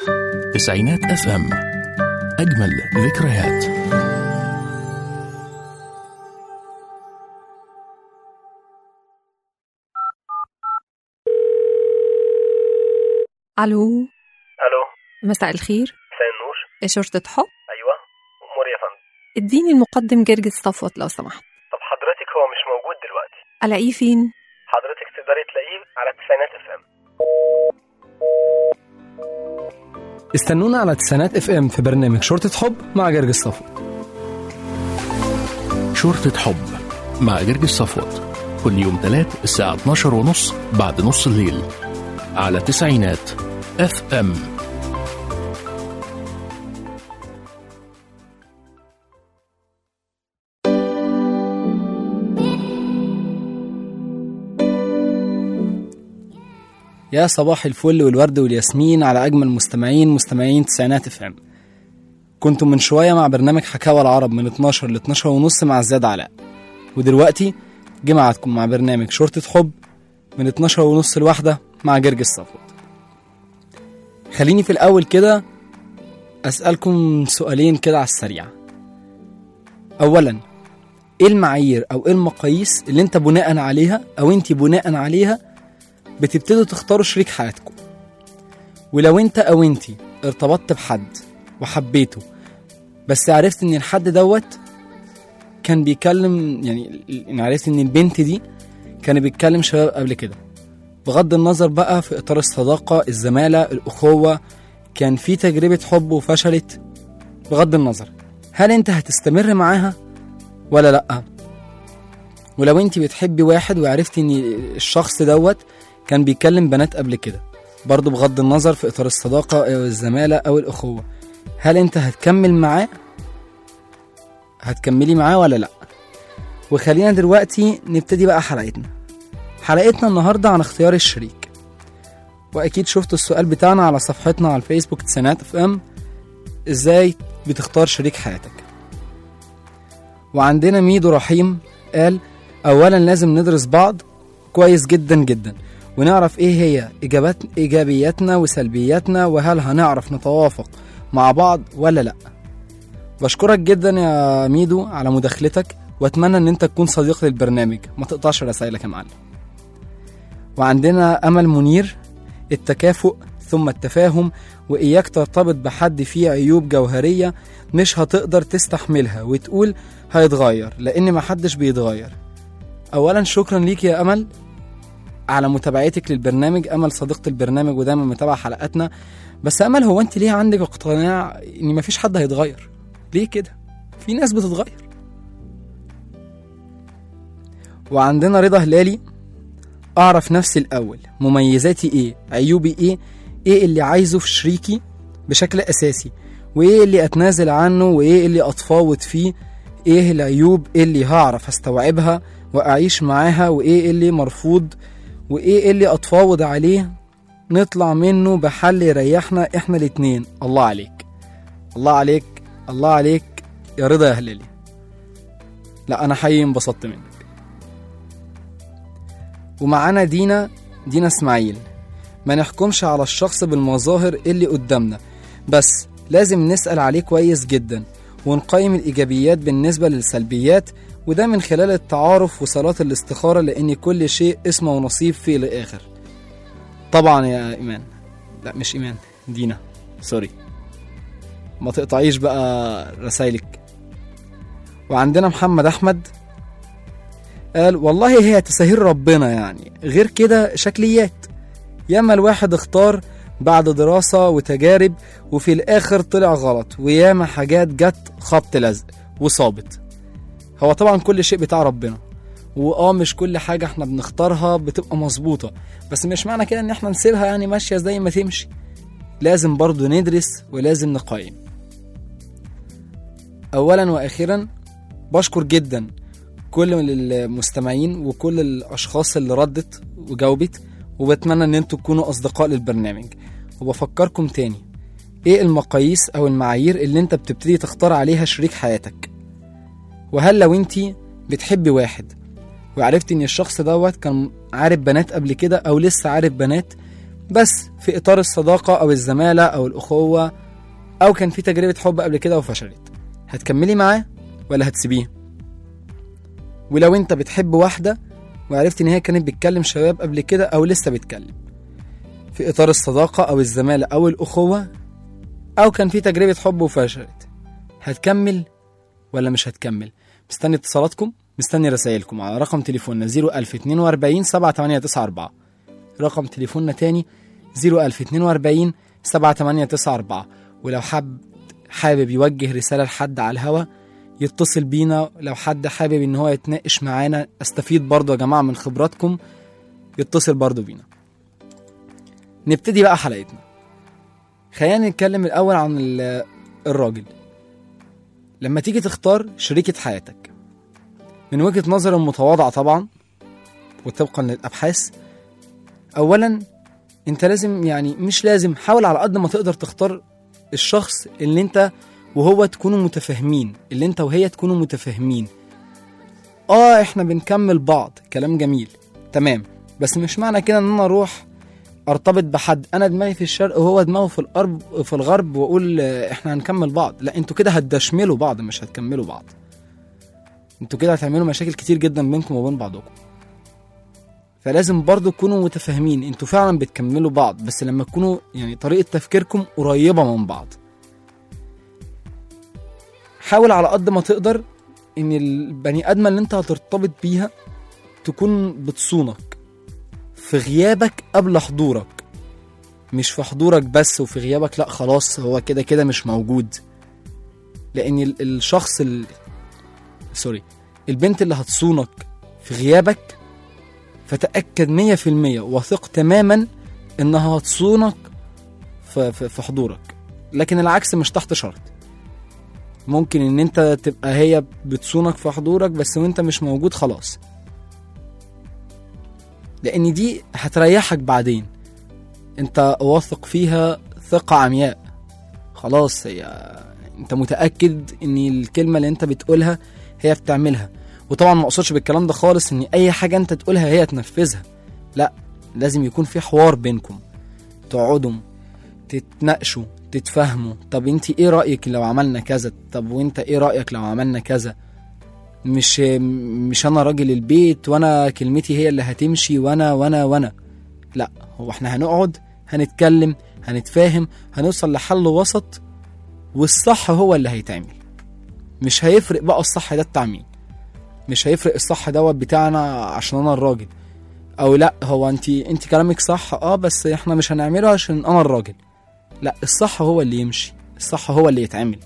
تسعينات اف ام اجمل ذكريات الو الو مساء الخير مساء النور شرطة حب ايوه امور يا فندم اديني المقدم جرجس صفوت لو سمحت طب حضرتك هو مش موجود دلوقتي الاقيه فين حضرتك تقدري تلاقيه على التسعينات اف ام استنونا على تسعينات اف ام في برنامج شرطة حب مع جرج الصفو شرطة حب مع جرجس صفوت كل يوم تلات الساعة 12 ونص بعد نص الليل على تسعينات اف ام يا صباح الفل والورد والياسمين على اجمل مستمعين مستمعين تسعينات اف ام كنتم من شويه مع برنامج حكاوى العرب من 12 ل 12 ونص مع زياد علاء ودلوقتي جه ميعادكم مع برنامج شرطة حب من 12 ونص لواحدة مع جرج الصفوت خليني في الأول كده أسألكم سؤالين كده على السريع أولا إيه المعايير أو إيه المقاييس اللي أنت بناء عليها أو أنت بناء عليها بتبتدوا تختاروا شريك حياتكم ولو أنت أو أنت ارتبطت بحد وحبيته بس عرفت إن الحد دوت كان بيكلم يعني انا عرفت ان البنت دي كان بيتكلم شباب قبل كده بغض النظر بقى في اطار الصداقه الزماله الاخوه كان في تجربه حب وفشلت بغض النظر هل انت هتستمر معاها ولا لا ولو انت بتحبي واحد وعرفتي ان الشخص دوت كان بيكلم بنات قبل كده برضه بغض النظر في اطار الصداقه او الزماله او الاخوه هل انت هتكمل معاه هتكملي معاه ولا لا وخلينا دلوقتي نبتدي بقى حلقتنا حلقتنا النهاردة عن اختيار الشريك وأكيد شفتوا السؤال بتاعنا على صفحتنا على الفيسبوك تسعينات اف ام ازاي بتختار شريك حياتك وعندنا ميدو رحيم قال أولا لازم ندرس بعض كويس جدا جدا ونعرف ايه هي إجابات إيجابياتنا وسلبياتنا وهل هنعرف نتوافق مع بعض ولا لأ بشكرك جدا يا ميدو على مداخلتك واتمنى ان انت تكون صديق للبرنامج ما تقطعش رسائلك يا معلم وعندنا امل منير التكافؤ ثم التفاهم واياك ترتبط بحد فيه عيوب جوهريه مش هتقدر تستحملها وتقول هيتغير لان محدش بيتغير اولا شكرا ليك يا امل على متابعتك للبرنامج امل صديقه البرنامج ودايما متابعه حلقاتنا بس امل هو انت ليه عندك اقتناع ان مفيش حد هيتغير ليه كده في ناس بتتغير وعندنا رضا هلالي اعرف نفسي الاول مميزاتي ايه عيوبي ايه ايه اللي عايزه في شريكي بشكل اساسي وايه اللي اتنازل عنه وايه اللي اتفاوض فيه ايه العيوب اللي هعرف استوعبها واعيش معاها وايه اللي مرفوض وايه اللي اتفاوض عليه نطلع منه بحل يريحنا احنا الاتنين الله عليك الله عليك الله عليك يا رضا يا هلالي لا انا حقيقي انبسطت منك ومعانا دينا دينا اسماعيل ما نحكمش على الشخص بالمظاهر اللي قدامنا بس لازم نسأل عليه كويس جدا ونقيم الإيجابيات بالنسبة للسلبيات وده من خلال التعارف وصلاة الاستخارة لأن كل شيء اسمه ونصيب فيه لآخر طبعا يا إيمان لا مش إيمان دينا سوري ما تقطعيش بقى رسايلك وعندنا محمد احمد قال والله هي تساهيل ربنا يعني غير كده شكليات ياما الواحد اختار بعد دراسة وتجارب وفي الآخر طلع غلط وياما حاجات جت خبط لزق وصابت هو طبعا كل شيء بتاع ربنا واه مش كل حاجة احنا بنختارها بتبقى مظبوطة بس مش معنى كده ان احنا نسيبها يعني ماشية زي ما تمشي لازم برضو ندرس ولازم نقيم اولا واخيرا بشكر جدا كل المستمعين وكل الاشخاص اللي ردت وجاوبت وبتمنى ان انتوا تكونوا اصدقاء للبرنامج وبفكركم تاني ايه المقاييس او المعايير اللي انت بتبتدي تختار عليها شريك حياتك وهل لو انت بتحبي واحد وعرفتي ان الشخص دوت كان عارف بنات قبل كده او لسه عارف بنات بس في إطار الصداقة أو الزمالة أو الأخوة أو كان في تجربة حب قبل كده وفشلت هتكملي معاه ولا هتسيبيه ولو انت بتحب واحدة وعرفت ان هي كانت بتكلم شباب قبل كده او لسه بتكلم في اطار الصداقة او الزمالة او الاخوة او كان في تجربة حب وفشلت هتكمل ولا مش هتكمل مستني اتصالاتكم مستني رسائلكم على رقم تليفوننا 01042 7894 رقم تليفوننا تاني 01042 7894 ولو حب حابب يوجه رسالة لحد على الهوا يتصل بينا لو حد حابب ان هو يتناقش معانا استفيد برضو يا جماعة من خبراتكم يتصل برضو بينا نبتدي بقى حلقتنا خلينا نتكلم الأول عن ال- الراجل لما تيجي تختار شريكة حياتك من وجهة نظر المتواضعة طبعا وطبقا للأبحاث أولا أنت لازم يعني مش لازم حاول على قد ما تقدر تختار الشخص اللي أنت وهو تكونوا متفاهمين اللي أنت وهي تكونوا متفاهمين آه إحنا بنكمل بعض كلام جميل تمام بس مش معنى كده إن أنا أروح ارتبط بحد انا دماغي في الشرق وهو دماغه في الغرب في الغرب واقول آه، احنا هنكمل بعض لا انتوا كده هتدشملوا بعض مش هتكملوا بعض انتوا كده هتعملوا مشاكل كتير جدا بينكم وبين بعضكم فلازم برضو تكونوا متفاهمين انتوا فعلا بتكملوا بعض بس لما تكونوا يعني طريقة تفكيركم قريبة من بعض حاول على قد ما تقدر ان البني ادمة اللي انت هترتبط بيها تكون بتصونك في غيابك قبل حضورك مش في حضورك بس وفي غيابك لا خلاص هو كده كده مش موجود لان ال- الشخص ال... سوري البنت اللي هتصونك في غيابك فتأكد مية في المية وثق تماما انها هتصونك في, في, في حضورك لكن العكس مش تحت شرط ممكن ان انت تبقى هي بتصونك في حضورك بس وانت مش موجود خلاص لان دي هتريحك بعدين انت واثق فيها ثقة عمياء خلاص هي انت متأكد ان الكلمة اللي انت بتقولها هي بتعملها وطبعا ما اقصدش بالكلام ده خالص ان اي حاجة انت تقولها هي تنفذها لا لازم يكون في حوار بينكم تقعدوا تتناقشوا تتفاهموا طب انت ايه رأيك لو عملنا كذا طب وانت ايه رأيك لو عملنا كذا مش مش انا راجل البيت وانا كلمتي هي اللي هتمشي وانا وانا وانا لا هو احنا هنقعد هنتكلم هنتفاهم هنوصل لحل وسط والصح هو اللي هيتعمل مش هيفرق بقى الصح ده بتاع مين مش هيفرق الصح دوت بتاعنا عشان انا الراجل او لا هو انت انت كلامك صح اه بس احنا مش هنعمله عشان انا الراجل لا الصح هو اللي يمشي الصح هو اللي يتعمل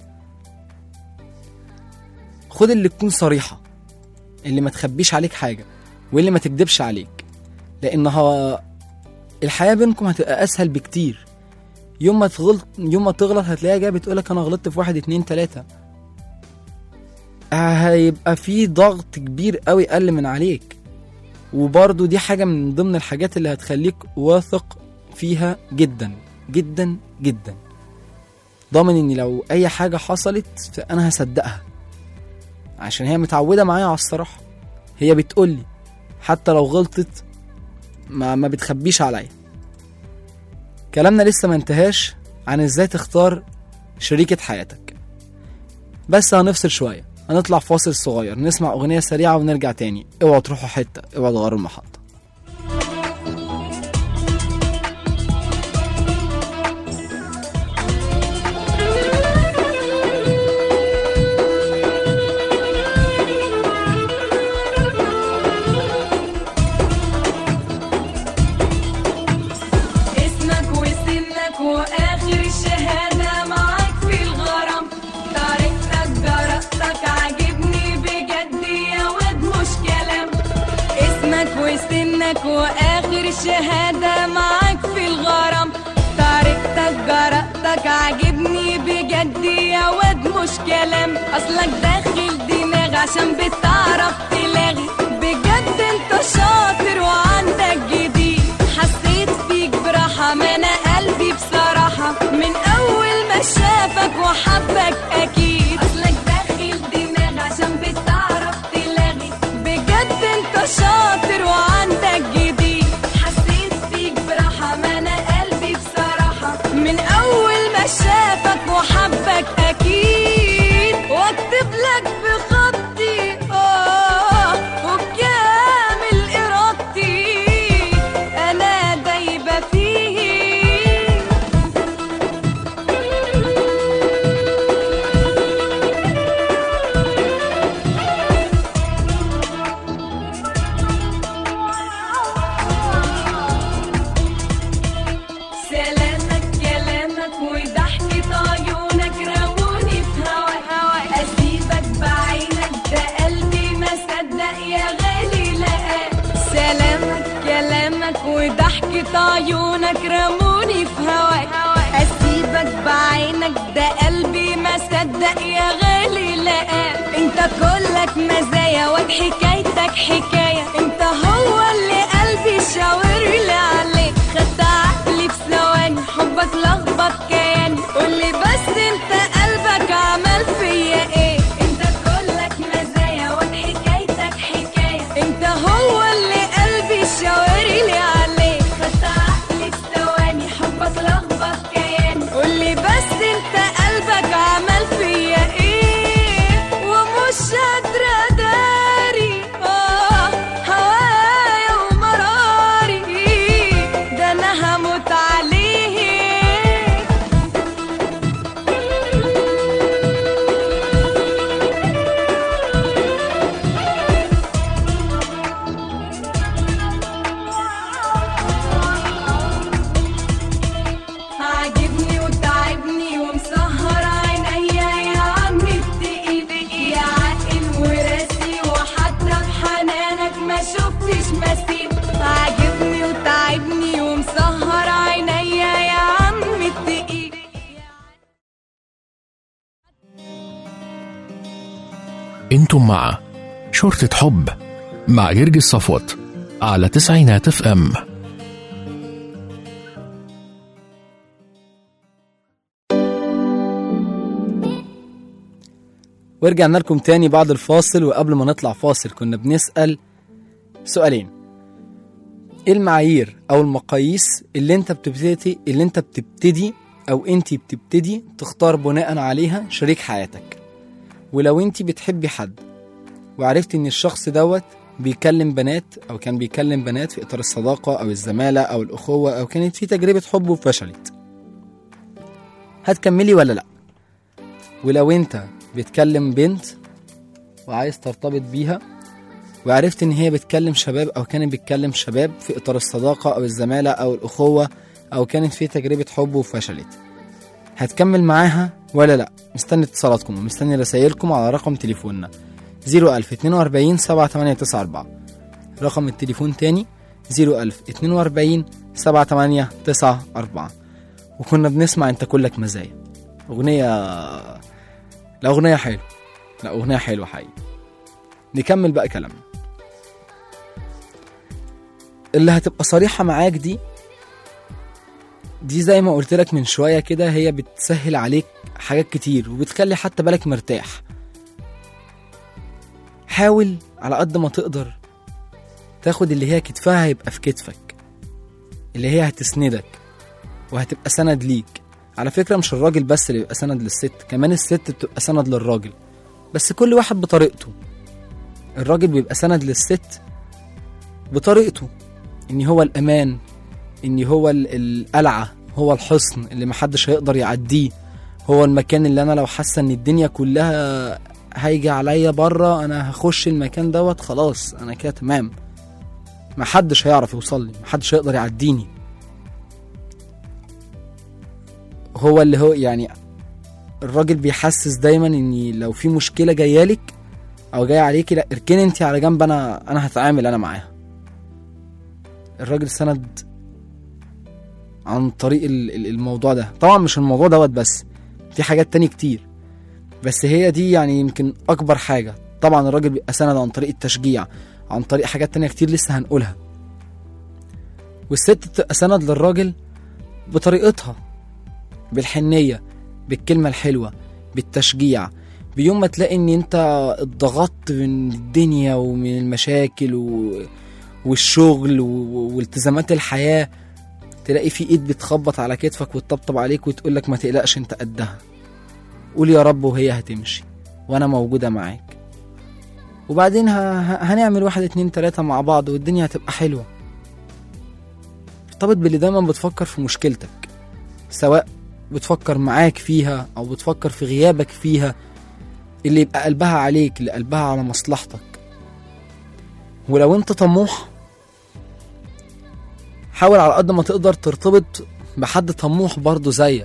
خد اللي تكون صريحة اللي ما تخبيش عليك حاجة واللي ما تكدبش عليك لانها الحياة بينكم هتبقى اسهل بكتير يوم ما تغلط يوم ما تغلط هتلاقيها جايه بتقولك انا غلطت في واحد اتنين تلاتة آه، هيبقى في ضغط كبير قوي قل من عليك وبرضو دي حاجة من ضمن الحاجات اللي هتخليك واثق فيها جدا جدا جدا ضامن ان لو اي حاجة حصلت فانا هصدقها عشان هي متعودة معايا على الصراحة هي بتقولي حتى لو غلطت ما, ما بتخبيش عليا كلامنا لسه ما انتهاش عن ازاي تختار شريكة حياتك بس هنفصل شوية هنطلع فاصل صغير نسمع أغنية سريعة ونرجع تاني اوعوا تروحوا حتة اوعوا تغيروا المحطة اسمك وسنك واخر الشهادة معاك في الغرام طريقتك جرأتك عاجبني بجد يا واد مش كلام اسمك وسنك واخر الشهادة معاك في الغرام طريقتك جرأتك عاجبني بجد يا واد مش كلام اصلك داخل دماغ عشان بتعرف تلاغي بجد انت شاطر وعندك جديد حسيت فيك براحة ما انا قلبي بصراحة من اول ما شافك وحبك اكيد اصلك داخل دماغ عشان بتعرف تلاغي بجد انت شاطر وعندك جديد حسيت فيك براحة ما انا بس عيونك رموني في هواك اسيبك بعينك ده قلبي ما صدق يا غالي لقاك انت كلك مزايا وحكايتك حكايه انت هو اللي قلبي شاور لي عليك خدت عقلي في ثواني حبك لخبط كياني قولي بس انت قلبك عمل فيا ايه انت كلك مزايا وحكايتك حكايه انت هو اللي قلبي شاور لي عليك خدت عقلي في ثواني حبك لخبط كياني قولي بس انت قلبك عمل فيا ايه ومش قادرة اداري اه هوايا ومراري ده انا هموت عليه عاجبني وتعبني ومسهر عينيا يا عم التقيل يا عاقل وراسي وحتى في حنانك ما شفتش مثيل عاجبني وتعبني ومسهر عينيا يا عم التقيل انتم مع شرطة حب مع جرجس صفوت على تسعينات اف ام ورجعنا لكم تاني بعد الفاصل وقبل ما نطلع فاصل كنا بنسأل سؤالين ايه المعايير او المقاييس اللي انت بتبتدي اللي انت بتبتدي او انت بتبتدي تختار بناء عليها شريك حياتك ولو انت بتحبي حد وعرفتي ان الشخص دوت بيكلم بنات او كان بيكلم بنات في اطار الصداقه او الزماله او الاخوه او كانت في تجربه حب وفشلت هتكملي ولا لا ولو انت بتكلم بنت وعايز ترتبط بيها وعرفت ان هي بتكلم شباب او كانت بتكلم شباب في اطار الصداقه او الزماله او الاخوه او كانت في تجربه حب وفشلت هتكمل معاها ولا لا مستني اتصالاتكم ومستني رسايلكم على رقم تليفوننا 01042 7894 رقم التليفون تاني 01042 7894 وكنا بنسمع انت كلك مزايا اغنيه لا اغنيه حلوه لا اغنيه حلوه حقيقي نكمل بقى كلامنا اللي هتبقى صريحه معاك دي دي زي ما قلت لك من شويه كده هي بتسهل عليك حاجات كتير وبتخلي حتى بالك مرتاح حاول على قد ما تقدر تاخد اللي هي كتفها هيبقى في كتفك اللي هي هتسندك وهتبقى سند ليك على فكرة مش الراجل بس اللي بيبقى سند للست كمان الست بتبقى سند للراجل بس كل واحد بطريقته الراجل بيبقى سند للست بطريقته ان هو الامان ان هو ال- القلعة هو الحصن اللي محدش هيقدر يعديه هو المكان اللي انا لو حاسه ان الدنيا كلها هيجي عليا بره انا هخش المكان دوت خلاص انا كده تمام محدش هيعرف يوصل لي محدش هيقدر يعديني هو اللي هو يعني الراجل بيحسس دايما ان لو في مشكله جايه لك او جايه عليكي لا اركني انت على جنب انا انا هتعامل انا معاها الراجل سند عن طريق ال- ال- الموضوع ده طبعا مش الموضوع دوت بس في حاجات تاني كتير بس هي دي يعني يمكن اكبر حاجه طبعا الراجل بيبقى سند عن طريق التشجيع عن طريق حاجات تانية كتير لسه هنقولها والست بتبقى سند للراجل بطريقتها بالحنية بالكلمة الحلوة بالتشجيع بيوم ما تلاقي ان انت اتضغطت من الدنيا ومن المشاكل و... والشغل و... والتزامات الحياة تلاقي في ايد بتخبط على كتفك وتطبطب عليك وتقولك ما تقلقش انت قدها قول يا رب وهي هتمشي وانا موجودة معاك وبعدين ه... ه- هنعمل واحد اتنين تلاتة مع بعض والدنيا هتبقى حلوة ارتبط باللي دايما بتفكر في مشكلتك سواء بتفكر معاك فيها او بتفكر في غيابك فيها اللي يبقى قلبها عليك اللي قلبها على مصلحتك ولو انت طموح حاول على قد ما تقدر ترتبط بحد طموح برضه زيك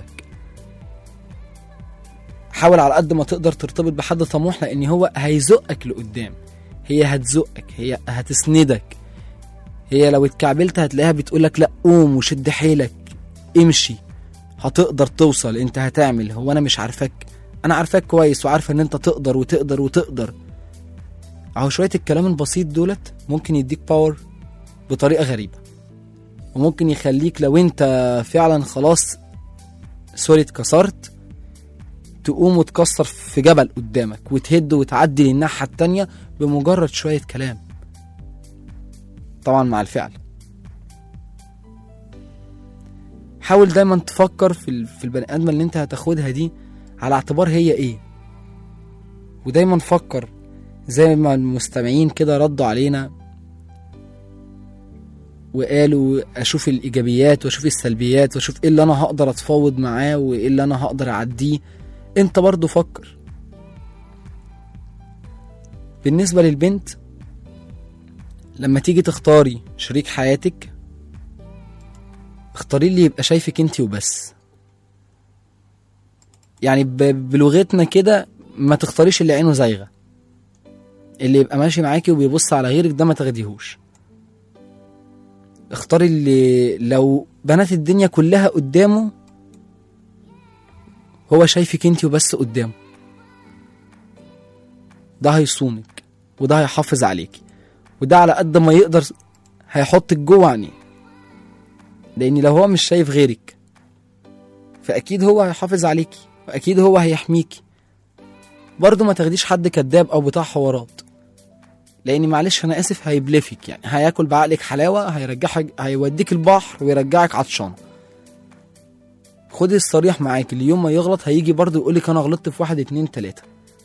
حاول على قد ما تقدر ترتبط بحد طموح لان هو هيزقك لقدام هي هتزقك هي هتسندك هي لو اتكعبلت هتلاقيها بتقولك لا قوم وشد حيلك امشي هتقدر توصل انت هتعمل هو انا مش عارفاك انا عارفاك كويس وعارفه ان انت تقدر وتقدر وتقدر اهو شويه الكلام البسيط دولت ممكن يديك باور بطريقه غريبه وممكن يخليك لو انت فعلا خلاص سوري اتكسرت تقوم وتكسر في جبل قدامك وتهد وتعدي للناحيه التانيه بمجرد شويه كلام طبعا مع الفعل حاول دايما تفكر في ال- في البني ادم اللي انت هتاخدها دي على اعتبار هي ايه ودايما فكر زي ما المستمعين كده ردوا علينا وقالوا اشوف الايجابيات واشوف السلبيات واشوف ايه اللي انا هقدر اتفاوض معاه وايه اللي انا هقدر اعديه انت برضو فكر بالنسبة للبنت لما تيجي تختاري شريك حياتك اختاري اللي يبقى شايفك انت وبس يعني ب- بلغتنا كده ما تختاريش اللي عينه زايغه اللي يبقى ماشي معاكي وبيبص على غيرك ده ما تاخديهوش اختاري اللي لو بنات الدنيا كلها قدامه هو شايفك انت وبس قدامه ده هيصونك وده هيحافظ عليكي وده على قد ما يقدر هيحطك جوه عينيه لان لو هو مش شايف غيرك فاكيد هو هيحافظ عليكي واكيد هو هيحميكي برضه ما تاخديش حد كذاب او بتاع حوارات لان معلش انا اسف هيبلفك يعني هياكل بعقلك حلاوه هيرجعك هيوديك البحر ويرجعك عطشان خدي الصريح معاك اللي يوم ما يغلط هيجي برضه يقولك انا غلطت في واحد اتنين تلاته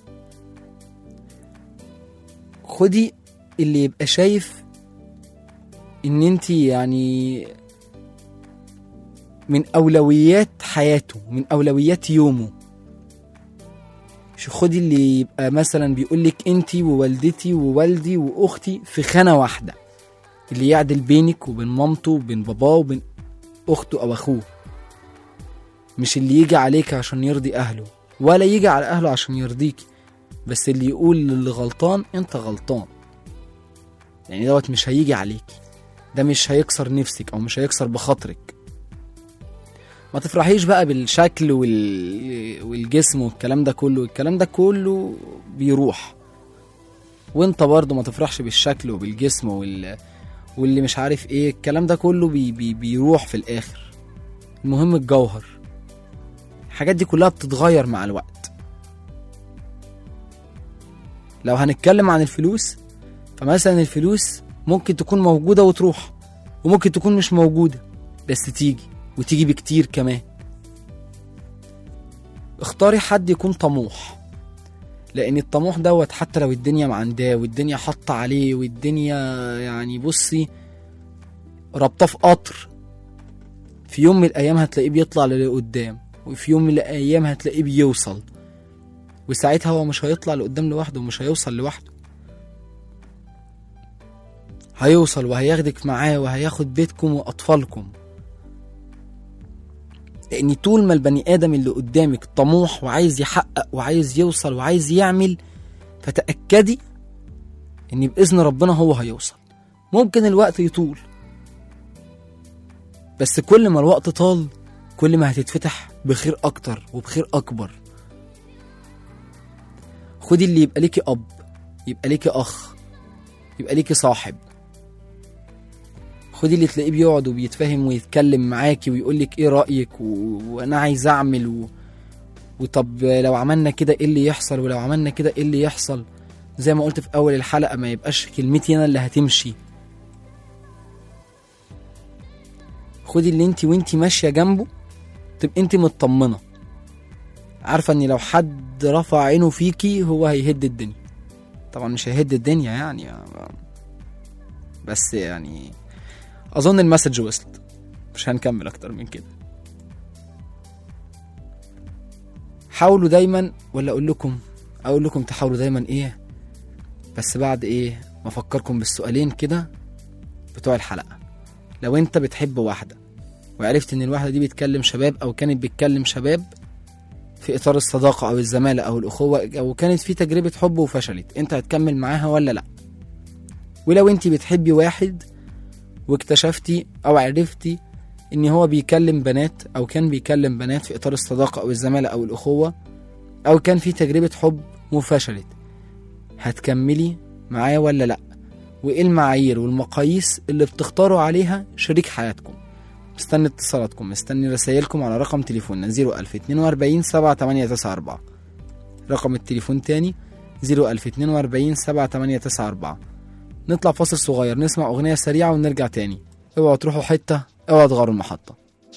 خدي اللي يبقى شايف ان انت يعني من اولويات حياته من اولويات يومه شو خدي اللي يبقى مثلا بيقول لك انت ووالدتي ووالدي واختي في خانه واحده اللي يعدل بينك وبين مامته وبين باباه وبين اخته او اخوه مش اللي يجي عليك عشان يرضي اهله ولا يجي على اهله عشان يرضيكي بس اللي يقول للي غلطان انت غلطان يعني دوت مش هيجي عليكي ده مش هيكسر نفسك او مش هيكسر بخاطرك ما تفرحيش بقى بالشكل وال... والجسم والكلام ده كله الكلام ده كله بيروح وانت برضه ما تفرحش بالشكل وبالجسم وال... واللي مش عارف ايه الكلام ده كله بي... بي... بيروح في الاخر المهم الجوهر الحاجات دي كلها بتتغير مع الوقت لو هنتكلم عن الفلوس فمثلا الفلوس ممكن تكون موجودة وتروح وممكن تكون مش موجودة بس تيجي وتيجي بكتير كمان اختاري حد يكون طموح لان الطموح دوت حتى لو الدنيا معنداه والدنيا حاطه عليه والدنيا يعني بصي رابطه في قطر في يوم من الايام هتلاقيه بيطلع لقدام وفي يوم من الايام هتلاقيه بيوصل وساعتها هو مش هيطلع لقدام لوحده ومش هيوصل لوحده هيوصل وهياخدك معاه وهياخد بيتكم واطفالكم لان طول ما البني ادم اللي قدامك طموح وعايز يحقق وعايز يوصل وعايز يعمل فتاكدي ان باذن ربنا هو هيوصل ممكن الوقت يطول بس كل ما الوقت طال كل ما هتتفتح بخير اكتر وبخير اكبر خدي اللي يبقى ليكي اب يبقى ليكي اخ يبقى ليكي صاحب خدي اللي تلاقيه بيقعد وبيتفاهم ويتكلم معاكي ويقول لك ايه رايك و... وانا عايز اعمل و... وطب لو عملنا كده ايه اللي يحصل ولو عملنا كده ايه اللي يحصل زي ما قلت في اول الحلقه ما يبقاش كلمتي انا اللي هتمشي خدي اللي انت وانت ماشيه جنبه تبقى انت مطمنه عارفه ان لو حد رفع عينه فيكي هو هيهد الدنيا طبعا مش هيهد الدنيا يعني بس يعني اظن المسج وصلت مش هنكمل اكتر من كده حاولوا دايما ولا اقول لكم اقول لكم تحاولوا دايما ايه بس بعد ايه ما افكركم بالسؤالين كده بتوع الحلقه لو انت بتحب واحده وعرفت ان الواحده دي بتكلم شباب او كانت بتكلم شباب في اطار الصداقه او الزماله او الاخوه او كانت في تجربه حب وفشلت انت هتكمل معاها ولا لا ولو انت بتحبي واحد واكتشفتي او عرفتي ان هو بيكلم بنات او كان بيكلم بنات في اطار الصداقه او الزماله او الاخوه او كان في تجربه حب وفشلت هتكملي معاه ولا لا وايه المعايير والمقاييس اللي بتختاروا عليها شريك حياتكم مستني اتصالاتكم مستني رسايلكم على رقم تليفوننا 01042 7894 رقم التليفون تاني 01042 7894 نطلع فاصل صغير نسمع أغنية سريعة ونرجع تاني اوعوا تروحوا حتة اوعوا تغيروا المحطة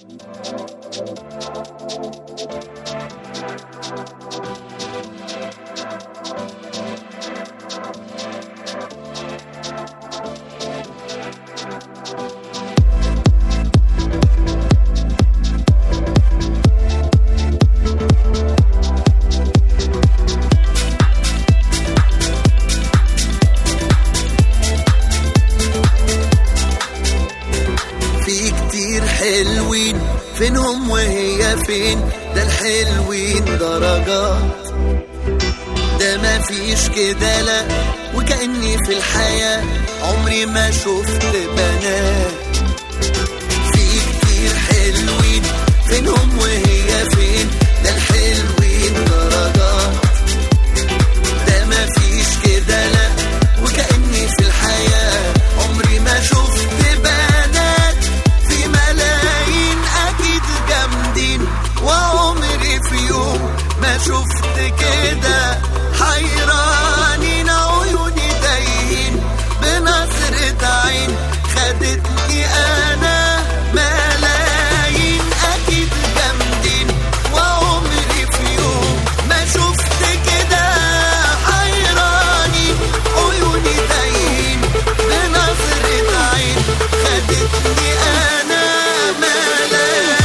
في كتير حلوين فينهم وهي فين ده الحلوين درجات ده ما فيش كده لا وكأني في الحياة عمري ما شفت بنات في كتير حلوين فينهم وهي فين ده الحلوين درجات ده ما فيش كده لا وكأني في الحياة عمري ما شفت بنات في ملايين أكيد جامدين وعمري في يوم ما شفت كده حيرانين عيوني تايهين بنظرة عين خدتني أنا ملايين أكيد جامدين وعمري في يوم ما شفت كده حيراني عيوني تايهين بنظرة عين خدتني أنا ملايين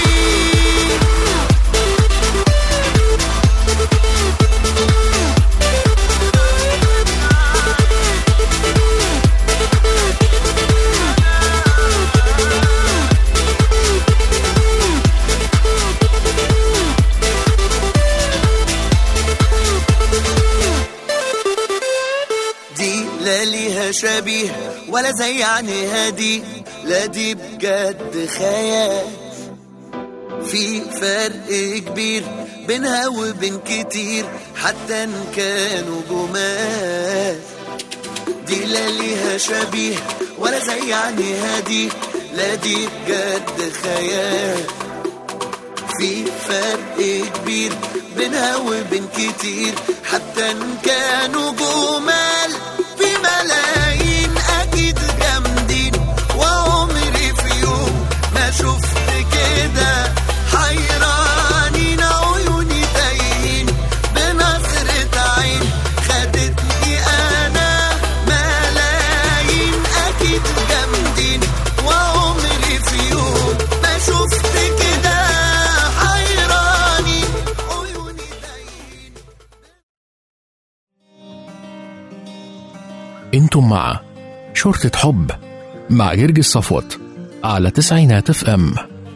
دي لا ليها شبيه ولا زي عينيها دي لا دي بجد خيال في فرق كبير بينها وبين كتير حتى ان كانوا جمال دي لا ليها شبيه ولا زي عينيها دي لا دي بجد خيال في فرق كبير بينها وبين كتير حتى ان كانوا جمال في ملايين اكيد جامدين وعمري في يوم ما شفت كده حيرانين عيوني تايهين بنظرة عين خدتني انا ملايين اكيد جامدين وعمري في يوم ما شفت كده حيرانين عيوني تايهين انتم مع شرطة حب مع جرجس صفوت على تسعينات اف ام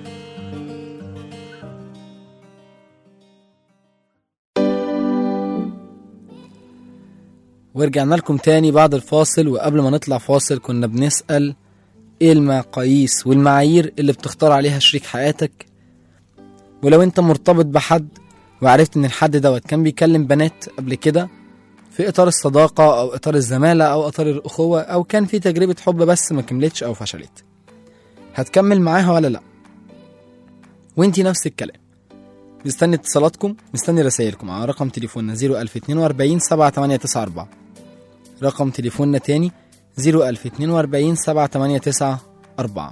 ورجعنا لكم تاني بعد الفاصل وقبل ما نطلع فاصل كنا بنسأل ايه المقاييس والمعايير اللي بتختار عليها شريك حياتك ولو انت مرتبط بحد وعرفت ان الحد دوت كان بيكلم بنات قبل كده في اطار الصداقة او اطار الزمالة او اطار الاخوة او كان في تجربة حب بس ما كملتش او فشلت هتكمل معاها ولا لا وانتي نفس الكلام مستني اتصالاتكم مستني رسائلكم على رقم تليفوننا 01042 7894 رقم تليفوننا تاني 01042 7894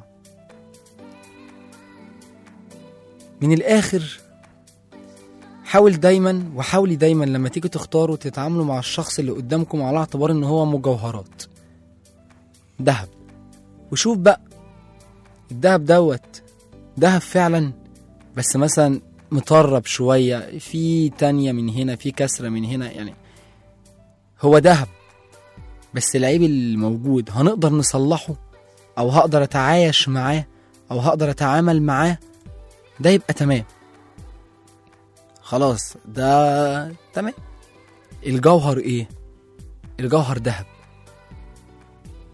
من الآخر حاول دايما وحاولي دايما لما تيجي تختاروا تتعاملوا مع الشخص اللي قدامكم على اعتبار ان هو مجوهرات دهب وشوف بقى الدهب دوت دهب فعلا بس مثلا مطرب شوية في تانية من هنا في كسرة من هنا يعني هو دهب بس العيب الموجود هنقدر نصلحه او هقدر اتعايش معاه او هقدر اتعامل معاه ده يبقى تمام خلاص ده تمام الجوهر ايه الجوهر دهب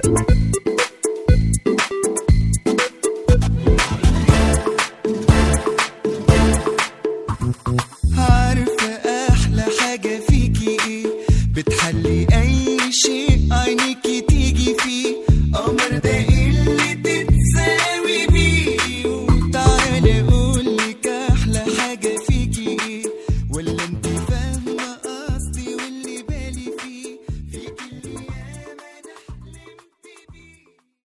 الفن